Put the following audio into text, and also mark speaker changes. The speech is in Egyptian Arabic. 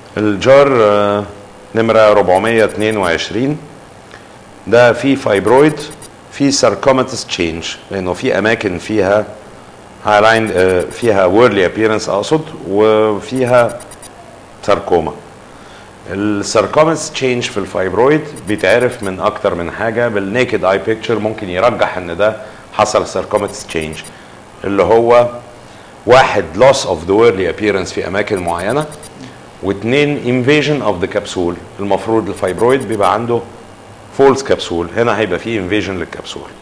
Speaker 1: الجار آه، نمرة 422 ده فيه فايبرويد فيه ساركوماتس تشينج لانه في اماكن فيها هايلاين فيها وورلي ابييرنس اقصد وفيها ساركوما الساركوماتس تشينج في الفايبرويد بيتعرف من اكتر من حاجه بالنيكد اي بيكتشر ممكن يرجح ان ده حصل ساركوماتس تشينج اللي هو واحد loss of the worldly appearance في اماكن معينه واثنين invasion of the capsule المفروض الفايبرويد بيبقى عنده فولز كبسول هنا هيبقى فيه invasion للكبسول